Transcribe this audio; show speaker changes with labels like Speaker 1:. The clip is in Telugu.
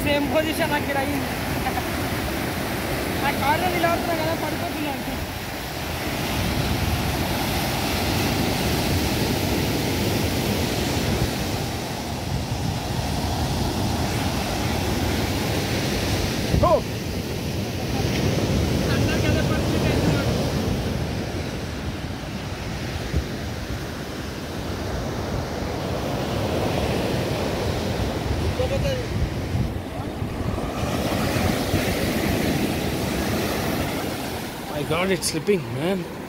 Speaker 1: సేమ్ పొజిషన్ అక్కడ అయింది ఆ కార్లో నిలబడుతున్నా కదా పడిపోతున్నాను అన్నారు కదా పరిస్థితి అవుతున్నాడు
Speaker 2: My God, it's slipping, man.